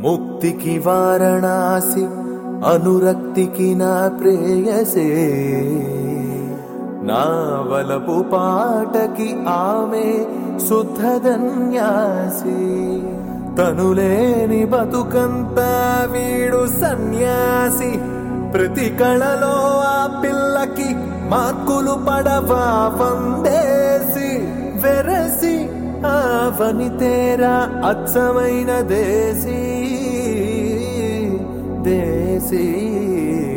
ముక్తికి వారణాసి అనురక్తికి నా ప్రేయసే నా వలపు పాటకి ఆమె శుద్ధధన్యాసి తనులేని బతుకంతా వీడు సన్యాసి ప్రతి కళలో ఆ పిల్లకి మార్కులు పడవా వందేసి వెరసి ఆ వనితేరా అచ్చమైన దేశీ దేశీ